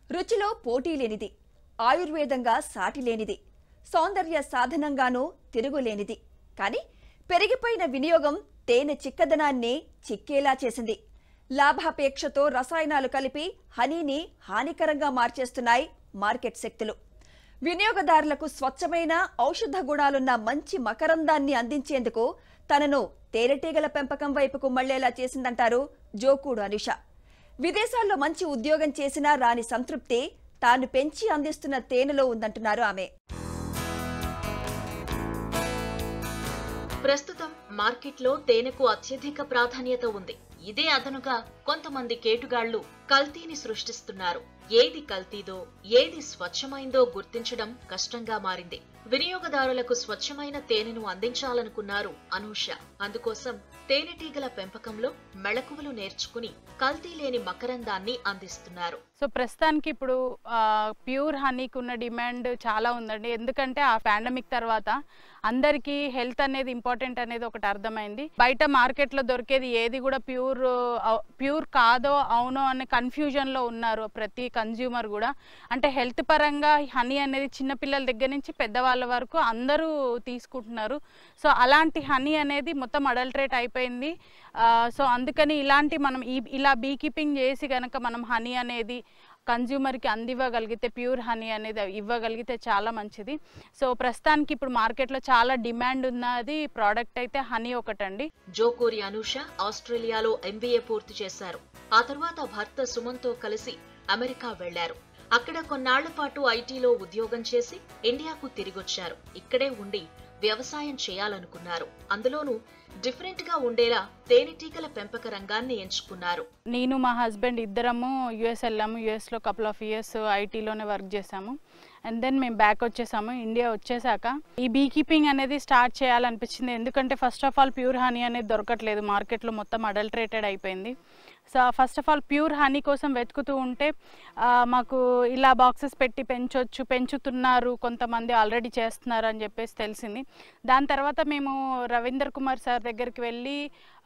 రుచిలో పోటీ లేనిది ఆయుర్వేదంగా సాటి లేనిది సౌందర్య సాధనంగానూ తిరుగులేనిది కానీ పెరిగిపోయిన వినియోగం తేనె చిక్కదనాన్ని చిక్కేలా చేసింది లాభాపేక్షతో రసాయనాలు కలిపి హనీని హానికరంగా మార్చేస్తున్నాయి మార్కెట్ శక్తులు వినియోగదారులకు స్వచ్ఛమైన ఔషధ గుణాలున్న మంచి మకరందాన్ని అందించేందుకు తనను తేనెటీగల పెంపకం వైపుకు మళ్లేలా చేసిందంటారు జోకూడు అనుష విదేశాల్లో మంచి ఉద్యోగం చేసినా రాని సంతృప్తి తాను పెంచి అందిస్తున్న తేనెలో ఉందంటున్నారు ఆమె ప్రస్తుతం మార్కెట్లో తేనెకు అత్యధిక ప్రాధాన్యత ఉంది ఇదే అదనుగా కొంతమంది కేటుగాళ్లు కల్తీని సృష్టిస్తున్నారు ఏది కల్తీదో ఏది స్వచ్ఛమైందో గుర్తించడం కష్టంగా మారింది వినియోగదారులకు స్వచ్ఛమైన తేనెను అందించాలనుకున్నారు అనూష అందుకోసం తేనెటీగల పెంపకంలో మెళకువలు నేర్చుకుని కల్తీ లేని మకరందాన్ని అందిస్తున్నారు సో ప్రస్తుతానికి ఇప్పుడు ప్యూర్ హనీకి ఉన్న డిమాండ్ చాలా ఉందండి ఎందుకంటే ఆ పాండమిక్ తర్వాత అందరికీ హెల్త్ అనేది ఇంపార్టెంట్ అనేది ఒకటి అర్థమైంది బయట మార్కెట్లో దొరికేది ఏది కూడా ప్యూర్ ప్యూర్ కాదో అవునో అనే కన్ఫ్యూజన్లో ఉన్నారు ప్రతి కన్జ్యూమర్ కూడా అంటే హెల్త్ పరంగా హనీ అనేది చిన్నపిల్లల దగ్గర నుంచి పెద్దవాళ్ళ వరకు అందరూ తీసుకుంటున్నారు సో అలాంటి హనీ అనేది మొత్తం అడల్ట్రేట్ అయిపోయింది ఆ, సో అందుకని ఇలాంటి మనం ఈ ఇలా బీ కీపింగ్ చేసి కనుక మనం హనీ అనేది కన్జ్యూమర్కి అందివ్వగలిగితే ప్యూర్ హనీ అనేది ఇవ్వగలిగితే చాలా మంచిది సో ప్రస్తుతానికి ఇప్పుడు మార్కెట్లో చాలా డిమాండ్ ఉన్నది ప్రోడక్ట్ అయితే హనీ ఒకటండి జోకూరి అనూష ఆస్ట్రేలియాలో ఎంబీఏ పూర్తి చేశారు ఆ తర్వాత భర్త సుమన్తో కలిసి అమెరికా వెళ్లారు అక్కడ కొన్నాళ్ల పాటు ఐటీలో ఉద్యోగం చేసి ఇండియాకు తిరిగొచ్చారు ఇక్కడే ఉండి వ్యవసాయం చేయాలనుకున్నారు అందులోనూ డిఫరెంట్ గా ఉండేలా తేనెటీగల పెంపక రంగాన్ని ఎంచుకున్నారు నేను మా హస్బెండ్ ఇద్దరము యుఎస్ వెళ్ళాము యుఎస్లో కపుల్ ఆఫ్ ఇయర్స్ ఐటీలోనే వర్క్ చేసాము అండ్ దెన్ మేము బ్యాక్ వచ్చేసాము ఇండియా వచ్చేసాక ఈ బీ కీపింగ్ అనేది స్టార్ట్ చేయాలనిపించింది ఎందుకంటే first of all pure honey అనేది దొరకట్లేదు మార్కెట్లో మొత్తం అడల్ట్రేటెడ్ అయిపోయింది so first of all pure honey కోసం వెతుకుతూ ఉంటే ఆ, మాకు ఇలా బాక్సెస్ పెట్టి పెంచొచ్చు పెంచుతున్నారు కొంతమంది ఆల్రెడీ చేస్తున్నారు అని చెప్పేసి తెలిసింది దాని తర్వాత మేము రవీందర్ కుమార్ సార్ దగ్గరికి వెళ్ళి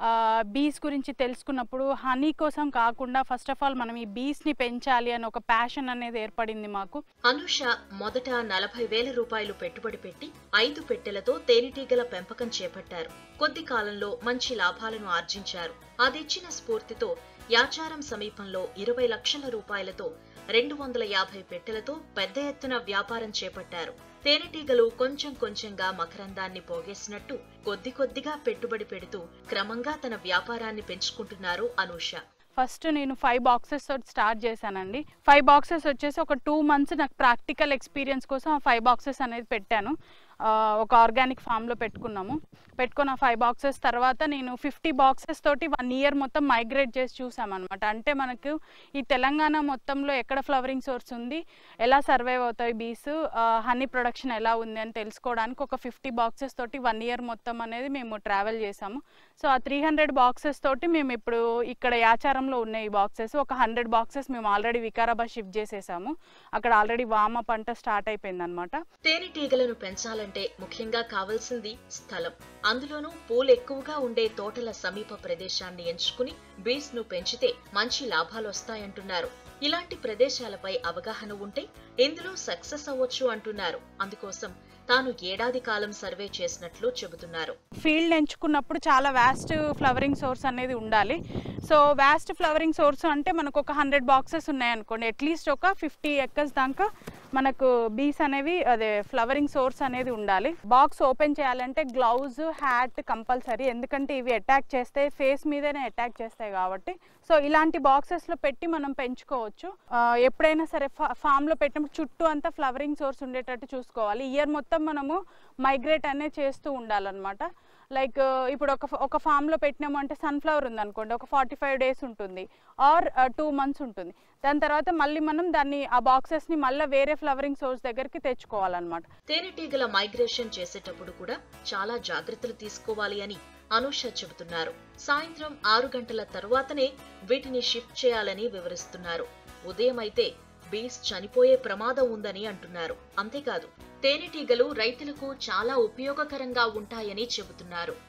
బీస్ గురించి తెలుసుకున్నప్పుడు హనీ కోసం కాకుండా ఫస్ట్ ఆఫ్ ఆల్ మనం ఈ బీస్ని పెంచాలి అని ఒక ప్యాషన్ అనేది ఏర్పడింది మాకు అనుష మొదట నలభై వేల రూపాయలు పెట్టుబడి పెట్టి ఐదు పెట్టెలతో తేనెటీగల పెంపకం చేపట్టారు కొద్ది కాలంలో మంచి లాభాలను ఆర్జించారు అదిచ్చిన స్ఫూర్తితో యాచారం సమీపంలో ఇరవై లక్షల రూపాయలతో రెండు వందల యాభై పెట్టెలతో పెద్ద ఎత్తున వ్యాపారం చేపట్టారు తేనెటీగలు కొంచెం కొంచెంగా మకరందాన్ని పోగేసినట్టు కొద్ది కొద్దిగా పెట్టుబడి పెడుతూ క్రమంగా తన వ్యాపారాన్ని పెంచుకుంటున్నారు అనూష ఫస్ట్ నేను ఫైవ్ బాక్సెస్ తోటి స్టార్ట్ చేశానండి ఫైవ్ బాక్సెస్ వచ్చేసి ఒక టూ మంత్స్ నాకు ప్రాక్టికల్ ఎక్స్పీరియన్స్ కోసం ఆ ఫైవ్ బాక్సెస్ అనేది పెట్టాను ఆ, ఒక ఆర్గానిక్ ఫామ్లో పెట్టుకున్నాము పెట్టుకున్న ఫైవ్ బాక్సెస్ తర్వాత నేను ఫిఫ్టీ బాక్సెస్ తోటి వన్ ఇయర్ మొత్తం మైగ్రేట్ చేసి చూసామన్నమాట అంటే మనకు ఈ తెలంగాణ మొత్తంలో ఎక్కడ ఫ్లవరింగ్ సోర్స్ ఉంది ఎలా సర్వైవ్ అవుతాయి బీస్ హనీ ప్రొడక్షన్ ఎలా ఉంది అని తెలుసుకోవడానికి ఒక ఫిఫ్టీ బాక్సెస్ తోటి వన్ ఇయర్ మొత్తం అనేది మేము ట్రావెల్ చేసాము సో ఆ త్రీ హండ్రెడ్ బాక్సెస్ తోటి మేము ఇప్పుడు ఇక్కడ యాచారంలో ఉన్నాయి ఈ బాక్సెస్ ఒక హండ్రెడ్ బాక్సెస్ మేము ఆల్రెడీ వికారాబాద్ షిఫ్ట్ చేసేసాము అక్కడ ఆల్రెడీ వామ పంట స్టార్ట్ అయిపోయింది అనమాట తేనెటీగలను పెంచాలంటే ముఖ్యంగా కావలసింది స్థలం అందులోనూ పూలు ఎక్కువగా ఉండే తోటల సమీప ప్రదేశాన్ని ఎంచుకుని బీస్ ను పెంచితే మంచి లాభాలొస్తాయంటున్నారు ఇలాంటి ప్రదేశాలపై అవగాహన ఉంటే ఇందులో సక్సెస్ అవ్వచ్చు అంటున్నారు అందుకోసం తాను ఏడాది కాలం సర్వే చేసినట్లు చెబుతున్నారు ఫీల్డ్ ఎంచుకున్నప్పుడు చాలా వ్యాస్ట్ ఫ్లవరింగ్ సోర్స్ అనేది ఉండాలి సో వ్యాస్ట్ ఫ్లవరింగ్ సోర్స్ అంటే మనకు ఒక హండ్రెడ్ బాక్సెస్ ఉన్నాయనుకోండి అట్లీస్ట్ ఒక ఫిఫ్టీ ఎక్కర్స్ దాకా మనకు బీస్ అనేవి అదే ఫ్లవరింగ్ సోర్స్ అనేది ఉండాలి బాక్స్ ఓపెన్ చేయాలంటే గ్లౌజ్ హ్యాట్ కంపల్సరీ ఎందుకంటే ఇవి అటాక్ చేస్తే ఫేస్ మీదనే అటాక్ చేస్తాయి కాబట్టి సో ఇలాంటి బాక్సెస్లో పెట్టి మనం పెంచుకోవచ్చు ఆ, ఎప్పుడైనా సరే ఫా ఫామ్లో పెట్టినప్పుడు చుట్టూ అంతా ఫ్లవరింగ్ సోర్స్ ఉండేటట్టు చూసుకోవాలి ఇయర్ మొత్తం మనము మైగ్రేట్ అనేది చేస్తూ ఉండాలన్నమాట లైక్ ఇప్పుడు ఒక ఒక ఫామ్లో పెట్టినాము అంటే సన్ఫ్లవర్ ఉందనుకోండి ఒక ఫార్టీ ఫైవ్ డేస్ ఉంటుంది ఆర్ టూ మంత్స్ ఉంటుంది దాని తర్వాత మళ్ళీ మనం దాన్ని ఆ బాక్సెస్ని మళ్ళీ వేరే ఫ్లవరింగ్ సోర్స్ దగ్గరికి తెచ్చుకోవాలన్నమాట తేనెటీగల మైగ్రేషన్ చేసేటప్పుడు కూడా చాలా జాగ్రత్తలు తీసుకోవాలి అని అనూష చెబుతున్నారు సాయంత్రం ఆరు గంటల తరువాతనే వీటిని షిఫ్ట్ చేయాలని వివరిస్తున్నారు ఉదయం అయితే బీస్ చనిపోయే ప్రమాదం ఉందని అంటున్నారు అంతేకాదు తేనెటీగలు రైతులకు చాలా ఉపయోగకరంగా ఉంటాయని చెబుతున్నారు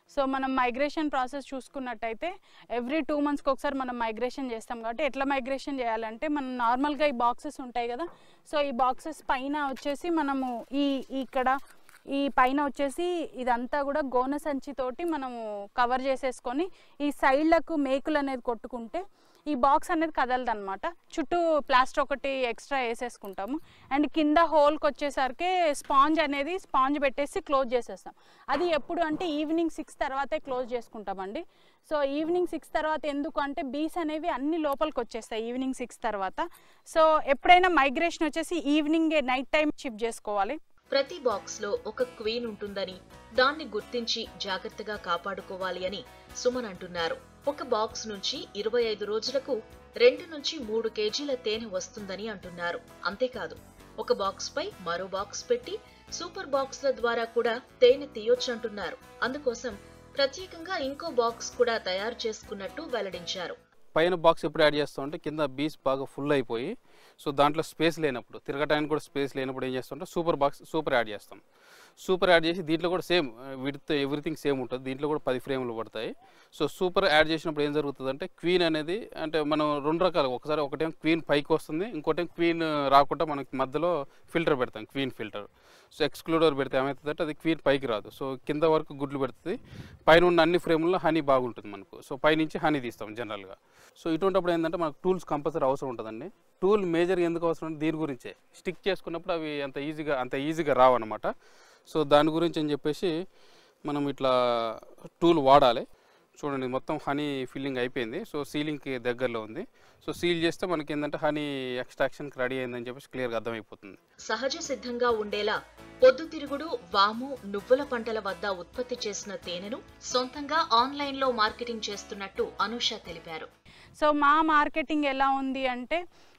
సో మనం మైగ్రేషన్ ప్రాసెస్ చూసుకున్నట్టయితే ఎవ్రీ టూ మంత్స్కి ఒకసారి మనం మైగ్రేషన్ చేస్తాం కాబట్టి ఎట్లా మైగ్రేషన్ చేయాలంటే మనం నార్మల్గా ఈ బాక్సెస్ ఉంటాయి కదా సో ఈ బాక్సెస్ పైన వచ్చేసి మనము ఈ ఇక్కడ ఈ పైన వచ్చేసి ఇదంతా కూడా గోన సంచితోటి మనము కవర్ చేసేసుకొని ఈ సైడ్లకు మేకులు అనేది కొట్టుకుంటే ఈ బాక్స్ అనేది కదలదు అనమాట చుట్టూ ప్లాస్టర్ ఒకటి ఎక్స్ట్రా వేసేసుకుంటాము అండ్ కింద హోల్కి వచ్చేసరికి స్పాంజ్ అనేది స్పాంజ్ పెట్టేసి క్లోజ్ చేసేస్తాం అది ఎప్పుడు అంటే ఈవినింగ్ సిక్స్ తర్వాతే క్లోజ్ చేసుకుంటామండి సో ఈవినింగ్ సిక్స్ తర్వాత ఎందుకు అంటే బీస్ అనేవి అన్ని లోపలికి వచ్చేస్తాయి ఈవినింగ్ సిక్స్ తర్వాత సో ఎప్పుడైనా మైగ్రేషన్ వచ్చేసి ఈవినింగ్ నైట్ టైం షిఫ్ట్ చేసుకోవాలి ప్రతి బాక్స్ లో ఒక క్వీన్ ఉంటుందని దాన్ని గుర్తించి జాగ్రత్తగా కాపాడుకోవాలి అని సుమన్ అంటున్నారు ఒక బాక్స్ నుంచి ఇరవై ఐదు రోజులకు రెండు నుంచి మూడు కేజీల తేనె వస్తుందని అంటున్నారు అంతేకాదు ఒక బాక్స్ పై మరో బాక్స్ పెట్టి సూపర్ బాక్స్ల ద్వారా కూడా తేనె తీయొచ్చంటున్నారు అందుకోసం ప్రత్యేకంగా ఇంకో బాక్స్ కూడా తయారు చేసుకున్నట్టు వెల్లడించారు పైన బాక్స్ ఎప్పుడు యాడ్ చేస్తాం అంటే కింద బీస్ బాగా ఫుల్ అయిపోయి సో దాంట్లో స్పేస్ లేనప్పుడు తిరగటానికి కూడా స్పేస్ లేనప్పుడు ఏం చేస్తామంటే సూపర్ బాక్స్ సూపర్ యాడ్ చేస్తాం సూపర్ యాడ్ చేసి దీంట్లో కూడా సేమ్ విత్ ఎవ్రీథింగ్ సేమ్ ఉంటుంది దీంట్లో కూడా పది ఫ్రేమ్లు పడతాయి సో సూపర్ యాడ్ చేసినప్పుడు ఏం జరుగుతుంది అంటే క్వీన్ అనేది అంటే మనం రెండు రకాలు ఒకసారి ఒకటేం క్వీన్ పైకి వస్తుంది ఇంకోటేం క్వీన్ రాకుండా మనకి మధ్యలో ఫిల్టర్ పెడతాం క్వీన్ ఫిల్టర్ సో ఎక్స్క్లూడర్ పెడితే ఏమవుతుందంటే అది క్వీన్ పైకి రాదు సో కింద వరకు గుడ్లు పెడుతుంది పైన ఉన్న అన్ని ఫ్రేమ్లో హనీ బాగుంటుంది మనకు సో పైనుంచి హనీ తీస్తాం జనరల్గా సో ఇటువంటిప్పుడు ఏంటంటే మనకు టూల్స్ కంపల్సరీ అవసరం ఉంటుందండి టూల్ మేజర్ ఎందుకు అవసరం అంటే దీని గురించే స్టిక్ చేసుకున్నప్పుడు అవి అంత ఈజీగా అంత ఈజీగా రావన్నమాట సో దాని గురించి అని చెప్పేసి మనం ఇట్లా టూల్ వాడాలి చూడండి మొత్తం హనీ ఫిల్లింగ్ అయిపోయింది సో సీలింగ్కి దగ్గరలో ఉంది సో సీల్ చేస్తే మనకి ఏంటంటే హనీ ఎక్స్ట్రాక్షన్కి రెడీ అయిందని చెప్పేసి క్లియర్గా అర్థమైపోతుంది సహజ సిద్ధంగా ఉండేలా పొద్దుతిరుగుడు వాము నువ్వుల పంటల వద్ద ఉత్పత్తి చేసిన తేనెను సొంతంగా ఆన్లైన్ లో మార్కెటింగ్ చేస్తున్నట్టు అనూష తెలిపారు సో మా మార్కెటింగ్ ఎలా ఉంది అంటే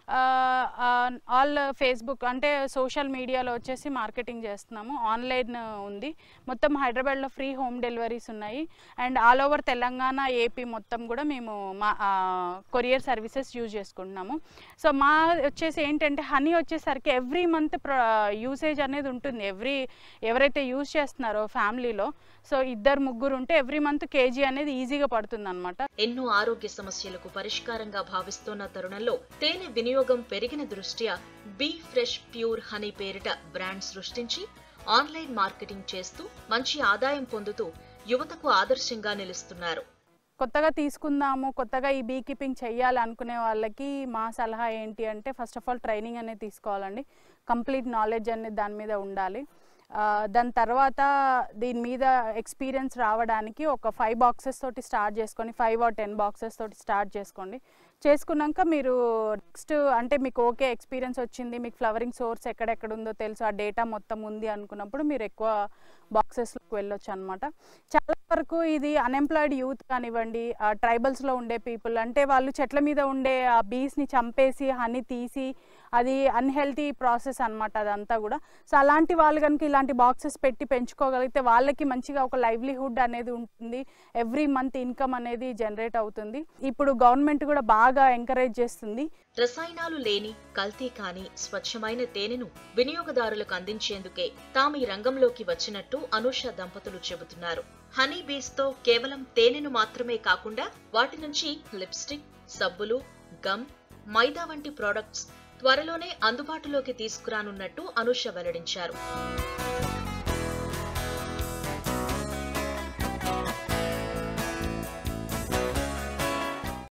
ఆల్ ఫేస్బుక్ అంటే సోషల్ మీడియాలో వచ్చేసి మార్కెటింగ్ చేస్తున్నాము ఆన్లైన్ ఉంది మొత్తం హైదరాబాద్లో ఫ్రీ హోమ్ డెలివరీస్ ఉన్నాయి and all over Telangana AP మొత్తం కూడా మేము మా కొరియర్ సర్వీసెస్ యూజ్ చేసుకుంటున్నాము సో మా వచ్చేసి ఏంటంటే హనీ వచ్చేసరికి ఎవ్రీ మంత్ యూసేజ్ అనేది ఉంటుంది ఎవ్రీ ఎవరైతే యూజ్ చేస్తున్నారో ఫ్యామిలీలో సో ఇద్దరు ముగ్గురు ఉంటే ఎవ్రీ మంత్ కేజీ అనేది ఈజీగా పడుతుంది అనమాట ఎన్నో ఆరోగ్య సమస్యలకు పరిష్కారంగా భావిస్తోన్న తరుణంలో తేనె వినియోగం పెరిగిన దృష్ట్యా బీ ఫ్రెష్ ప్యూర్ హనీ పేరిట బ్రాండ్ సృష్టించి ఆన్లైన్ మార్కెటింగ్ చేస్తూ మంచి ఆదాయం పొందుతూ యువతకు ఆదర్శంగా నిలుస్తున్నారు కొత్తగా తీసుకుందాము కొత్తగా ఈ బీ కీపింగ్ చెయ్యాలి అనుకునే వాళ్ళకి మా సలహా ఏంటి అంటే ఫస్ట్ ఆఫ్ ఆల్ ట్రైనింగ్ అనేది తీసుకోవాలండి కంప్లీట్ నాలెడ్జ్ అనేది దాని మీద ఉండాలి ఆ, దాని తర్వాత దీని మీద ఎక్స్పీరియన్స్ రావడానికి ఒక ఫైవ్ బాక్సెస్ తోటి స్టార్ట్ చేసుకొని ఫైవ్ ఆర్ టెన్ బాక్సెస్ తోటి స్టార్ట్ చేసుకోండి చేసుకున్నాక మీరు నెక్స్ట్ అంటే మీకు ఓకే ఎక్స్పీరియన్స్ వచ్చింది మీకు ఫ్లవరింగ్ సోర్స్ ఎక్కడెక్కడ ఉందో తెలుసు ఆ డేటా మొత్తం ఉంది అనుకున్నప్పుడు మీరు ఎక్కువ బాక్సెస్లోకి వెళ్ళొచ్చు అనమాట చాలా వరకు ఇది అన్ఎంప్లాయిడ్ యూత్ కానివ్వండి ట్రైబల్స్లో ఉండే పీపుల్ అంటే వాళ్ళు చెట్ల మీద ఉండే ఆ బీస్ని చంపేసి హనీ తీసి అది అన్హెల్తీ ప్రాసెస్ అన్నమాట అదంతా కూడా సో అలాంటి వాళ్ళు కనుక ఇలాంటి బాక్సెస్ పెట్టి పెంచుకోగలిగితే వాళ్ళకి మంచిగా ఒక లైవ్లీహుడ్ అనేది ఉంటుంది ఎవ్రీ మంత్ ఇన్కమ్ అనేది జనరేట్ అవుతుంది ఇప్పుడు గవర్నమెంట్ కూడా బాగా ఎంకరేజ్ చేస్తుంది రసాయనాలు లేని కల్తీ కాని స్వచ్ఛమైన తేనెను వినియోగదారులకు అందించేందుకే తాము ఈ రంగంలోకి వచ్చినట్టు అనూష దంపతులు చెబుతున్నారు హనీ బీస్ తో కేవలం తేనెను మాత్రమే కాకుండా వాటి నుంచి లిప్స్టిక్ సబ్బులు గమ్ మైదా వంటి ప్రోడక్ట్స్ త్వరలోనే అందుబాటులోకి తీసుకురానున్నట్టు అనూష వెల్లడించారు